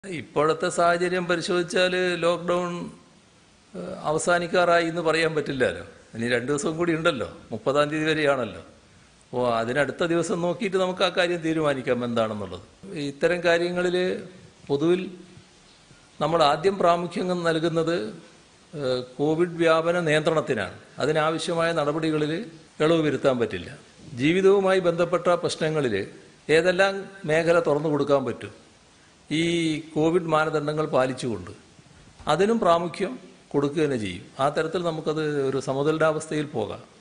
ഇപ്പോഴത്തെ സാഹചര്യം പരിശോധിച്ചാൽ ലോക്ക്ഡൗൺ ഏഹ്, അവസാനിക്കാറായി എന്ന് പറയാൻ പറ്റില്ലല്ലോ ഇനി രണ്ട് ദിവസം കൂടി ഉണ്ടല്ലോ മുപ്പതാം തീയതി വരെയാണല്ലോ അപ്പോൾ അതിനടുത്ത ദിവസം നോക്കിയിട്ട് നമുക്ക് ആ കാര്യം തീരുമാനിക്കാം എന്താണെന്നുള്ളത് ഇത്തരം കാര്യങ്ങളിൽ പൊതുവിൽ നമ്മൾ ആദ്യം പ്രാമുഖ്യം നൽകുന്നത് ഏഹ്, കോവിഡ് വ്യാപന നിയന്ത്രണത്തിനാണ് അതിനാവശ്യമായ നടപടികളിൽ ഇളവ് വരുത്താൻ പറ്റില്ല ജീവിതവുമായി ബന്ധപ്പെട്ട പ്രശ്നങ്ങളിൽ ഏതെല്ലാം മേഖല തുറന്നു കൊടുക്കാൻ പറ്റും ഈ കോവിഡ് മാനദണ്ഡങ്ങൾ പാലിച്ചുകൊണ്ട് അതിനും പ്രാമുഖ്യം കൊടുക്കുക തന്നെ ചെയ്യും ആ തരത്തിൽ നമുക്കത് ഒരു സമതുലിതാവസ്ഥയിൽ പോകാം